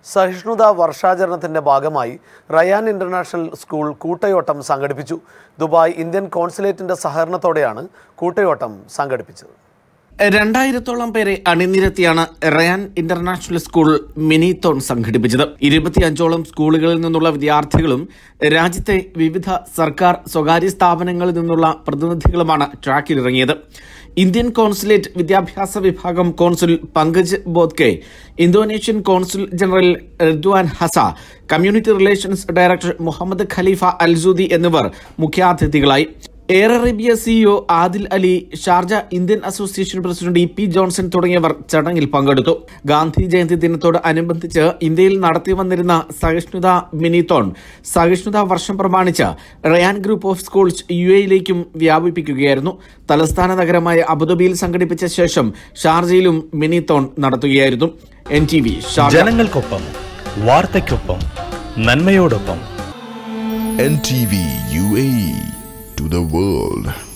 സഹിഷ്ണുതാ വർഷാചരണത്തിന്റെ ഭാഗമായി Ryan international school കൂട്ടയോട്ടം സംഘടിപ്പിച്ചു Dubai Indian കോൺസുലേറ്റിന്റെ സഹകരണത്തോടെയാണ് കൂട്ടയോട്ടം സംഘടിപ്പിച്ചത് രണ്ടായിരത്തോളം പേരെ അണിനിരത്തിയാണ് റയാൻ ഇന്റർനാഷണൽ സ്കൂൾ മിനിത്തോൺ സംഘടിപ്പിച്ചത് ഇരുപത്തിയഞ്ചോളം സ്കൂളുകളിൽ നിന്നുള്ള വിദ്യാർത്ഥികളും രാജ്യത്തെ വിവിധ സർക്കാർ സ്വകാര്യ സ്ഥാപനങ്ങളിൽ നിന്നുള്ള പ്രതിനിധികളുമാണ് ട്രാക്കിലിറങ്ങിയത് ഇന്ത്യൻ കോൺസുലേറ്റ് വിദ്യാഭ്യാസ വിഭാഗം consul Pankaj Bodke Indonesian consul general Ridwan ഹസ community relations director Mohammed Khalifa Alsoudi എന്നിവർ മുഖ്യാതിഥികളായി air Arabia CEO Adel Ali Sharjah Indian association president E P Johnson തുടങ്ങിയവർ ചടങ്ങിൽ പങ്കെടുത്തു ഗാന്ധി ജയന്തി ദിനത്തോട് അനുബന്ധിച്ച് ഇന്ത്യയിൽ നടത്തി വന്നിരുന്ന സഹിഷ്ണുത മിനിത്തോൺ സഹിഷ്ണുതാ വർഷം പ്രമാണിച്ച് Ryan group of schools U എയിലേക്കും വ്യാപിപ്പിക്കുകയായിരുന്നു തലസ്ഥാന നഗരമായ അബുദാബിയിൽ സംഘടിപ്പിച്ച ശേഷം ഷാർജയിലും മിനിത്തോൺ നടത്തുകയായിരുന്നു എൻ ടി വി ഷാർജ ജനങ്ങൾക്കൊപ്പം വാർത്തയ്ക്കൊപ്പം നന്മയോടൊപ്പം NTV UAE to the world.